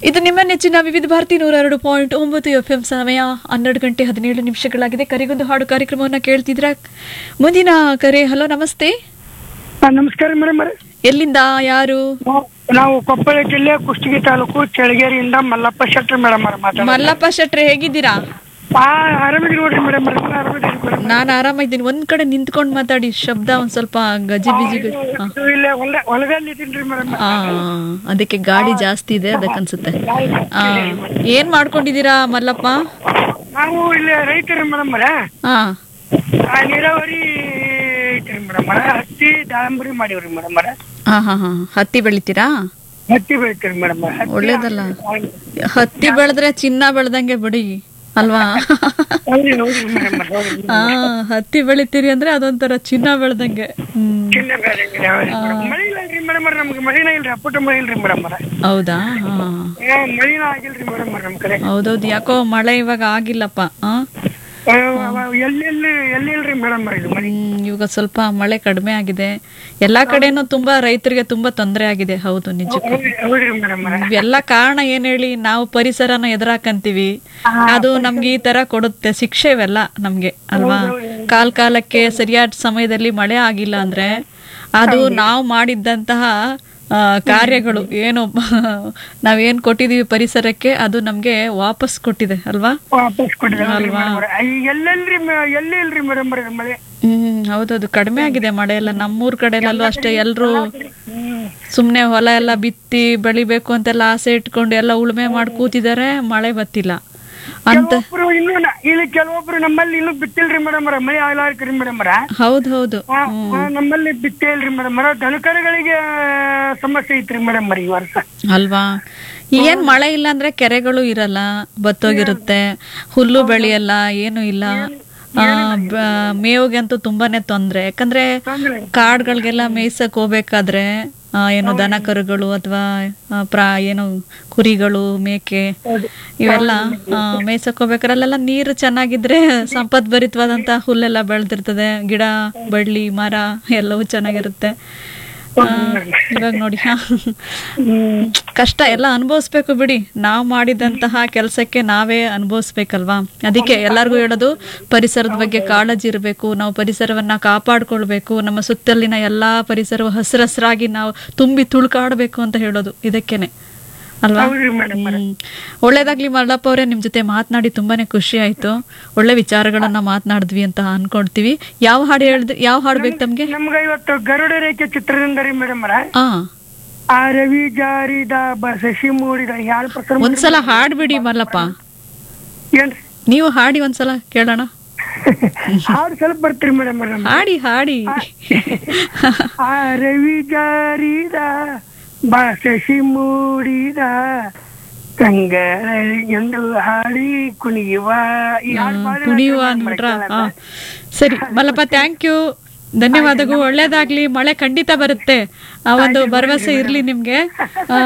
ಇದು ನಿಮ್ಮ ನೆಚ್ಚಿನ ವಿವಿಧ ಭಾರತಿ ನೂರ ಎರಡು ಪಾಯಿಂಟ್ ಒಂಬತ್ತು ಎಫ್ ಎಂ ಸಮಯ ಹನ್ನೆರಡು ಗಂಟೆ ಹದಿನೇಳು ನಿಮಿಷಗಳಾಗಿದೆ ಕರೆಗೊಂದು ಹಾಡು ಕಾರ್ಯಕ್ರಮವನ್ನ ಕೇಳ್ತಿದ್ರ ಮುಂದಿನ ಕರೆ ಹಲೋ ನಮಸ್ತೆ ಹಾ, ನಮಸ್ಕಾರ ಮೇಡಮ್ ಅವರೇ. ಎಲ್ಲಿಂದ ಯಾರು ನಾವು- ನಾವು ಕೊಪ್ಪಳ ಜಿಲ್ಲೆ ಕುಷ್ಟಗಿ ತಾಲೂಕು ಚಳಗೇರಿಯಿಂದ ಮಲ್ಲಪ್ಪ ಶೆಟ್ಟಿ ಮೇಡಮ್ ಅವ್ರ ಮಾತಾಡ ಮಲ್ಲಪ್ಪ ಶೆಟ್ರೆ ಹೇಗಿದ್ದೀರಾ ಹಾ ಆರಾಮಿದ್ದೀರಿ ನೋಡ್ರಿ ಮೇಡಮ್ ಆರಾಮಿದ್ದೀರಿ ಮೇಡಮ್ ನಾನು ಆರಾಮಿದ್ದೀನಿ ಒಂದ್ ಕಡೆ ನಿಂತ್ಕೊಂಡು ಮಾತಾಡಿ ಶಬ್ದ ಒಂದ್ ಸ್ವಲ್ಪ ಗಜಿ ಬಿಜಿ ಗಜಿ ಹಾ. ಇಲ್ಲೇ ಹೊಲ ಹೊಲದಲ್ಲಿ ಇದ್ದೀನಿ ಮೇಡಮ್ ಆ, ಅದಕ್ಕೆ ಗಾಡಿ ಜಾಸ್ತಿ ಇದೆ ಅದಕ್ಕನ್ಸುತ್ತೆ ಆ, ಏನ್ ಮಾಡ್ಕೊಂಡಿದ್ದೀರಾ ಮಲ್ಲಪ್ಪ ನಾವು ಇಲ್ಲಿ ರೈತರಿ ಮೇಡಮ್ ಅವರೇ ಹಾ ಆ, ನೀರಾವರಿ ಐತ್ರಿ ಮೇಡಮ್ ಅವರ ಹತ್ತಿ ದಾಳಂಬರಿ ಮಾಡೀವ್ರಿ ಮೇಡಮ್ ಅವರ ಹಾ ಹಾ ಹಾ ಹತ್ತಿ ಬೆಳಿತೀರಾ ಹತ್ತಿ ಬೆಳಿತೀರಿ ಮೇಡಮ್ ಒಳ್ಳೇದಲ್ಲ ಹತ್ತಿ ಬೆಳೆದ್ರೆ ಚಿನ್ನ ಬೆಳ್ದಂಗೆ ಬಿಡಿ ಅಲ್ವಾ ಹೌದ್ರಿ ಹೌದ್ರಿ ಮೇಡಮ್ ಹೌದ್ರಿ ಆ ಹತ್ತಿ ಬೆಳಿತೀರಿ ಅಂದ್ರೆ ಅದೊಂಥರ ಚಿನ್ನ ಬೆಳ್ದಂಗೆ ಹ್ಮ್ ಚಿನ್ನ ಬೇರೆ ಇದೆ, ಹೌದ್ರಿ ಮೇಡಮ್. ಮಳೆ ಇಲ್ಲರಿ ಮೇಡಮ್ ಅವ್ರ ನಮ್ಗೆ ಮಳಿನ ಇಲ್ರಿ ಅಪ್ಪಟ ಮಳೆ ಇಲ್ರಿ ಮೇಡಮ್ ಅವರ ಹೌದಾ ಹಾ ಮಳಿನ ಆಗಿಲ್ರಿ ಮೇಡಮ್ ಅವ್ರ ನಮ್ ಕಡೆ ಹೌದೌದು ಯಾಕೋ ಮಳೆ ಇವಾಗ ಆಗಿಲ್ಲಪ್ಪ ಆ ಆ, ಎಲ್ಲೆಲ್ಲಿ ಎಲ್ಲಿ ಇಲ್ರಿ ಮೇಡಮ್ ಇದು ಮಳಿ ಹ್ಮ್, ಇವಾಗ ಸ್ವಲ್ಪ ಮಳೆ ಕಡಿಮೆ ಆಗಿದೆ ಎಲ್ಲಾ ಕಡೆನೂ ತುಂಬಾ ರೈತರಿಗೆ ತುಂಬಾ ತೊಂದರೆ ಆಗಿದೆ ಹೌದು ನಿಜಕ್ಕೂ ಹೌದ್ರಿ ಹೌದ್ರಿ ಮೇಡಮ್ ಅವರ ಇವೆಲ್ಲ ಕಾರಣ ಏನ್ ಹೇಳಿ ನಾವು ಪರಿಸರನ ಎದುರಾಕಂತೀವಿ ಅದು ನಮ್ಗೆ ಈ ತರ ಕೊಡುತ್ತೆ ಶಿಕ್ಷೆ ಇವೆಲ್ಲ ನಮ್ಗೆ ಅಲ್ವಾ ಕಾಲ್ ಕಾಲಕ್ಕೆ ಸರಿಯಾದ ಸಮಯದಲ್ಲಿ ಮಳೆ ಆಗಿಲ್ಲ ಅಂದ್ರೆ ಅದು ನಾವು ಮಾಡಿದ್ದಂತಹ ಆ, ಕಾರ್ಯಗಳು ಏನು ನಾವೇನ್ ಕೊಟ್ಟಿದೀವಿ ಪರಿಸರಕ್ಕೆ ಅದು ನಮ್ಗೆ ವಾಪಸ್ ಕೊಟ್ಟಿದೆ ಅಲ್ವಾ ವಾಪಸ್ ಕೊಟ್ಟಿದ್ದಾರೆ ಮೇಡಮ್ ಅವರ ಎಲ್ಲೆಲ್ರಿ ಮೆ- ಎಲ್ಲಿ ಇಲ್ರಿ ಮೇಡಮ್ ಅವರ ಮಳೆ ಹ್ಮ್ ಹೌದೌದು ಕಡಿಮೆ ಆಗಿದೆ ಮಳೆ ಎಲ್ಲ ನಮ್ಮೂರ್ ಕಡೆಯಲ್ಲೂ ಅಷ್ಟೇ ಎಲ್ರು ಹ್ಮ್ ಸುಮ್ನೆ ಹೊಲ ಎಲ್ಲ ಬಿತ್ತಿ ಬೆಳಿಬೇಕು ಅಂತೆಲ್ಲ ಆಸೆ ಇಟ್ಕೊಂಡು ಎಲ್ಲ ಉಳುಮೆ ಮಾಡಿ ಕೂತಿದ್ದಾರೆ ಮಳೆ ಬತ್ತಿಲ್ಲ ಅಂತ ಕೆಲವೊಬ್ರು ಇನ್ನೂ ನ- ಇಲ್ಲಿ ಕೆಲವೊಬ್ರು ನಮ್ಮಲ್ಲಿ ಇನ್ನೂ ಬಿತ್ತಿಲ್ರಿ ಮೇಡಮ್ ಅವರ ಮಳೆ ಆಗ್ಲಾರ್ಕ್ರಿ ಮೇಡಮ್ ಅವರ ಹೌದ್ ಹೌದು ನಮ್ಮಲ್ಲಿ ಬಿತ್ತೇ ಇಲ್ರಿ ಮೇಡಮ್ ಅವರ ದನಕರುಗಳಿಗೆ ಸಮಸ್ಯೆ ಐತ್ರಿ ಮೇಡಮ್ ಅವರ ಈ ವರ್ಷ ಅಲ್ವಾ ಏನ್ ಮಳೆ ಇಲ್ಲ ಅಂದ್ರೆ ಕೆರೆಗಳು ಇರಲ್ಲ ಬತ್ತೋಗಿರುತ್ತೆ ಹುಲ್ಲು ಬೆಳೆಯಲ್ಲ ಏನು ಇಲ್ಲ ಆ, ಬ- ಮೇವಿಗೆ ಅಂತೂ ತುಂಬಾನೇ ತೊಂದ್ರೆ ಯಾಕಂದ್ರೆ ಕಾಡ್ಗಳಿಗೆಲ್ಲ ಮೇಯ್ಸಕ್ ಹೋಗ್ಬೇಕಾದ್ರೆ ಆ, ಏನು ದನ ಕರುಗಳು ಅಥವಾ ಪ್ರಾ ಏನು ಕುರಿಗಳು ಮೇಕೆ ಇವೆಲ್ಲ ಆ, ಮೇಯ್ಸಕ್ ಹೋಗ್ಬೇಕಾದ್ರೆ ಅಲ್ಲೆಲ್ಲ ನೀರು ಚೆನ್ನಾಗಿದ್ರೆ ಸಂಪದ್ಭರಿತವಾದಂತ ಹುಲ್ಲೆಲ್ಲ ಬೆಳೆದಿರ್ತದೆ ಗಿಡ ಬಳ್ಳಿ ಮರ ಎಲ್ಲವೂ ಚೆನ್ನಾಗಿರುತ್ತೆ ಆ, ಇವಾಗ ನೋಡಿ ಹಾ. ಕಷ್ಟ ಎಲ್ಲ ಅನುಭವಿಸ್ಬೇಕು ಬಿಡಿ ನಾವು ಮಾಡಿದಂತಹ ಕೆಲಸಕ್ಕೆ ನಾವೇ ಅನುಭವಿಸ್ಬೇಕಲ್ವಾ ಅದಕ್ಕೆ ಎಲ್ಲರಿಗೂ ಹೇಳೋದು ಪರಿಸರದ ಬಗ್ಗೆ ಕಾಳಜಿ ಇರಬೇಕು ನಾವು ಪರಿಸರವನ್ನ ಕಾಪಾಡ್ಕೊಳ್ಬೇಕು ನಮ್ಮ ಸುತ್ತಲಿನ ಎಲ್ಲಾ ಪರಿಸರವು ಹಸಿರಸರಾಗಿ ನಾವು ತುಂಬಿ ತುಳುಕಾಡಬೇಕು ಅಂತ ಹೇಳೋದು ಇದಕ್ಕೇನೆ ಅಲ್ವಾ ಹೌದ್ರಿ ಮೇಡಮ್ ಹ್ಮ್. ಒಳ್ಳೇದಾಗ್ಲಿ ಮಲ್ಲಪ್ಪ ಅವರೇ ನಿಮ್ ಜೊತೆ ಮಾತನಾಡಿ ತುಂಬಾನೇ ಖುಷಿ ಆಯ್ತು ಒಳ್ಳೆ ವಿಚಾರಗಳನ್ನ ಮಾತನಾಡಿದ್ವಿ ಅಂತ ಅನ್ಕೊಳ್ತೀವಿ ಯಾವ ಹಾಡು ಹೇಳಿದ್ರಿ ಯಾವ ಹಾಡು ಬೇಕು ತಮ್ಗೆ ನಮ್ಗ ಇವತ್ತು ಗರುಡ ರೇಖೆ ಚಿತ್ರದಿಂದ ರೀ ಮೇಡಮ್ ಅವರ ಆ ಆ ರವಿ ಜಾರಿದ ಬ ಶಶಿ ಮೂಡಿದ ಯಾರು ಪ್ರಸರ ಒಂದ್ಸಲ ಹಾಡ್ಬಿಡಿ ಮಲ್ಲಪ್ಪ ಏನ್ರಿ ನೀವು ಹಾಡಿ ಒಂದ್ಸಲ ಕೇಳೋಣ ಹಾಡು ಸ್ವಲ್ಪ ಬರ್ತೀರಿ ಮೇಡಮ್ ಅವ್ರ ಹಾಡಿ ಹಾಡಿ ಆ ರವಿ ಜಾರಿದ ಬ ಶಶಿ ಮೂಡಿದ ಕಂಗಳ ಎಂದು ಹಾಡಿ ಕುಣಿಯುವ ಈ ಹಾಡು ಬಾರಿ ಕುಣಿಯುವ ಅಂದ್ಬಿಟ್ರ ಹಾ ಸರಿ ಮಲ್ಲಪ್ಪ ಥ್ಯಾಂಕ್ ಯು ಧನ್ಯವಾದಗಳು ಒಳ್ಳೇದಾಗ್ಲಿ ಮಳೆ ಖಂಡಿತ ಬರುತ್ತೆ ಆ ಒಂದು ಭರವಸೆ ಇರ್ಲಿ ನಿಮ್ಗೆ ಆ,